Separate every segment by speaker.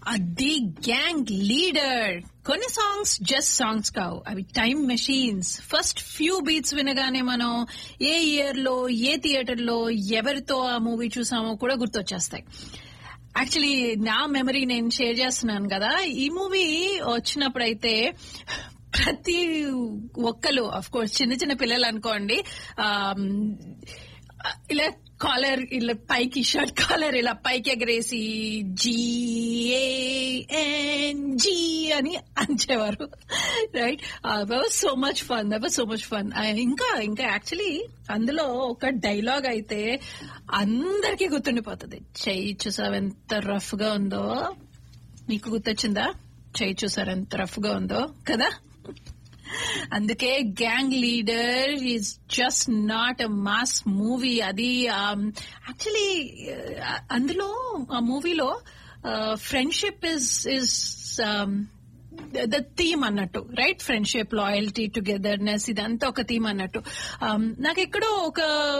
Speaker 1: అది gang leader కొన్ని songs just songs కావు అవి time machines first few beats వినగానే మనం ఏ ఇయర్ లో ఏ థియేటర్ లో ఎవరితో ఆ మూవీ చూసామో కూడా గుర్తొచ్చేస్తాయి యాక్చువల్లీ నా మెమరీ నేను షేర్ చేస్తున్నాను కదా ఈ మూవీ వచ్చినప్పుడైతే ప్రతి ఒక్కరు అఫ్ కోర్స్ చిన్న చిన్న పిల్లలు అనుకోండి ఆమ్, ఇలా కాలర్ ఇలా పైకి షర్ట్ కాలర్ ఇలా పైకి ఎగరేసి జిఏఎన్ జి అని అంచేవారు right so much fun that so much fun ఇంకా ఇంకా యాక్చువల్లీ అందులో ఒక డైలాగ్ అయితే అందరికీ గుర్తుండిపోతుంది చెయ్యి చూసావు ఎంత రఫ్ గా ఉందో మీకు గుర్తొచ్చిందా చెయ్యి చూసారు ఎంత రఫ్ గా ఉందో కదా అందుకే gang leader is just not a mass movie అది యాక్చువల్లీ అందులో ఆ మూవీలో friendship is is the theme అన్నట్టు రైట్ ఫ్రెండ్షిప్ లాయల్టీ టుగెదర్నెస్ ఇదంతా ఒక థీమ్ అన్నట్టు Um, నాకు ఎక్కడో ఒక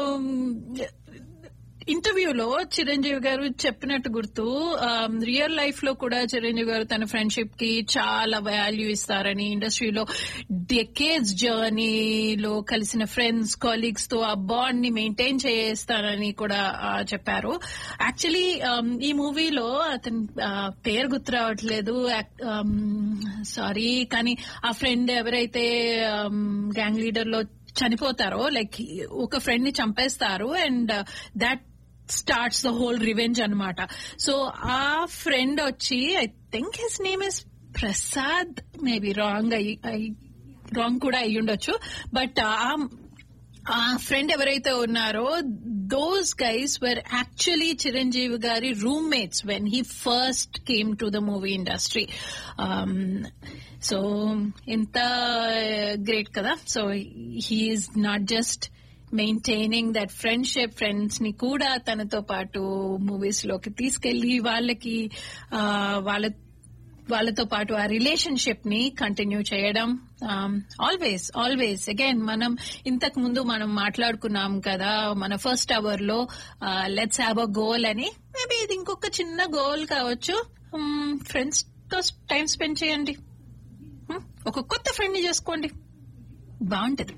Speaker 1: ఇంటర్వ్యూలో చిరంజీవి గారు చెప్పినట్టు గుర్తు రియల్ లైఫ్ లో కూడా చిరంజీవి గారు తన ఫ్రెండ్షిప్ కి చాలా వాల్యూ ఇస్తారని ఇండస్ట్రీలో డెకేడ్స్ జర్నీలో కలిసిన ఫ్రెండ్స్ కొలీగ్స్ తో ఆ బాండ్ ని మెయింటైన్ చేస్తారని కూడా ఆ, చెప్పారు యాక్చువల్లీ ఈ మూవీలో అతని ఆ, పేరు గుర్తు రావట్లేదు సారీ కానీ ఆ ఫ్రెండ్ ఎవరైతే గ్యాంగ్ లీడర్ లో చనిపోతారో లైక్ ఒక ఫ్రెండ్ ని చంపేస్తారు and that starts the whole revenge అన్నమాట సో ఆ ఫ్రెండ్ వచ్చి I think his name is Prasad maybe wrong అయి రాంగ్ కూడా అయ్యి ఉండొచ్చు బట్ ఆ ఫ్రెండ్ ఎవరైతే ఉన్నారో those guys were actually Chiranjeevi గారి roommates when he first came to the movie industry so ఎంత గ్రేట్ కదా so he is not just maintaining that friendship friends ని కూడా తనతో పాటు మూవీస్ లోకి తీసుకెళ్లి వాళ్ళకి ఆ, వాళ్ళ వాళ్ళతో పాటు ఆ రిలేషన్షిప్ ని కంటిన్యూ చేయడం ఆల్వేస్ ఆల్వేస్ అగైన్ మనం ఇంతకు ముందు మనం మాట్లాడుకున్నాం కదా మన ఫస్ట్ అవర్ లో లెట్స్ హ్యావ్ అ గోల్ అని మేబీ ఇది ఇంకొక చిన్న గోల్ కావచ్చు ఫ్రెండ్స్ తో టైం స్పెండ్ చేయండి Hmm? ఒక కొత్త ఫ్రెండ్ ని చేసుకోండి బాగుంటది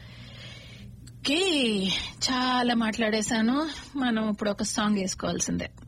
Speaker 1: ఓకే చాలా మాట్లాడేశాను మనం ఇప్పుడు ఒక సాంగ్ వేసుకోవాల్సిందే